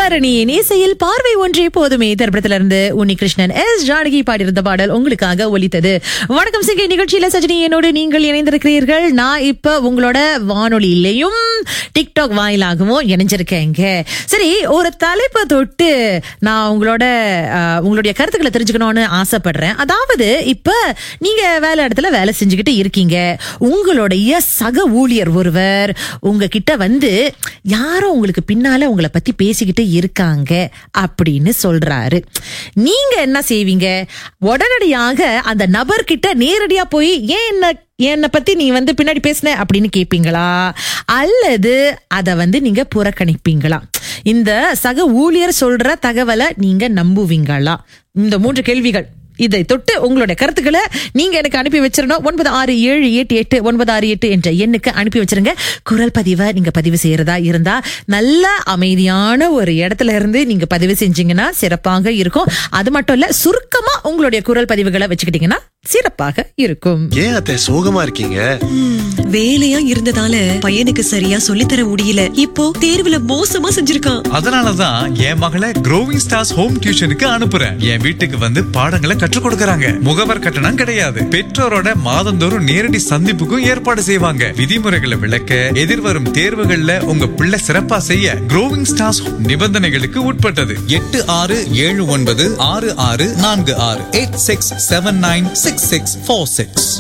ஹரிஹரனியின் இசையில் பார்வை ஒன்றே போதுமே திரைப்படத்திலிருந்து உன்னி கிருஷ்ணன் எஸ் ஜானகி பாடியிருந்த பாடல் உங்களுக்காக ஒலித்தது வணக்கம் சிங்கை நிகழ்ச்சியில சஜினி என்னோடு நீங்கள் இணைந்திருக்கிறீர்கள் நான் இப்ப உங்களோட வானொலியிலையும் டிக்டாக் வாயிலாகவும் இணைஞ்சிருக்கேங்க சரி ஒரு தலைப்பை தொட்டு நான் உங்களோட அஹ், உங்களுடைய கருத்துக்களை தெரிஞ்சுக்கணும்னு ஆசைப்படுறேன் அதாவது இப்ப நீங்க வேலை இடத்துல வேலை செஞ்சுக்கிட்டு இருக்கீங்க உங்களுடைய சக ஊழியர் ஒருவர் உங்ககிட்ட வந்து யாரோ உங்களுக்கு பின்னால உங்களை பத்தி பேசிக்கிட்டு இருக்காங்க அப்படின்னு சொல்றாரு நீங்க என்ன செய்வீங்க உடனடியாக அந்த நபர்கிட்ட நேரடியா போய் ஏன் என்ன என்னை பத்தி நீ வந்து பின்னாடி பேசின அப்படின்னு கேப்பீங்களா அல்லது அத வந்து நீங்க புறக்கணிப்பீங்களா இந்த சக ஊழியர் சொல்ற தகவலை நீங்க நம்புவீங்களா இந்த மூன்று கேள்விகள் இதை தொட்டு உங்களுடைய கருத்துக்களை நீங்க எனக்கு அனுப்பி வச்சிடணும் ஒன்பது ஆறு ஏழு எட்டு எட்டு ஒன்பது ஆறு எட்டு என்ற எண்ணுக்கு அனுப்பி வச்சிருங்க குரல் பதிவை நீங்க பதிவு செய்யறதா இருந்தா நல்ல அமைதியான ஒரு இடத்துல இருந்து நீங்க பதிவு செஞ்சீங்கன்னா சிறப்பாக இருக்கும் அது மட்டும் இல்ல சுருக்கமா உங்களுடைய குரல் பதிவுகளை வச்சுக்கிட்டீங்கன்னா சிறப்பாக இருக்கும் ஏன் அத்தை சோகமா இருக்கீங்க வேலையா இருந்ததால பையனுக்கு சரியா சொல்லித்தர முடியல இப்போ தேர்வுல மோசமா செஞ்சிருக்கான் அதனாலதான் என் மகளை க்ரோவிங் ஸ்டார்ஸ் ஹோம் டியூஷனுக்கு அனுப்புறேன் என் வீட்டுக்கு வந்து பாடங்களை கற்றுக் கொடுக்கறாங்க முகவர் கட்டணம் கிடையாது பெற்றோரோட மாதந்தோறும் நேரடி சந்திப்புக்கும் ஏற்பாடு செய்வாங்க விதிமுறைகளை விளக்க எதிர்வரும் தேர்வுகள்ல உங்க பிள்ளை சிறப்பா செய்ய க்ரோவிங் ஸ்டார்ஸ் நிபந்தனைகளுக்கு உட்பட்டது எட்டு ஆறு ஏழு ஒன்பது ஆறு ஆறு நான்கு ஆறு eight six seven nine six six four six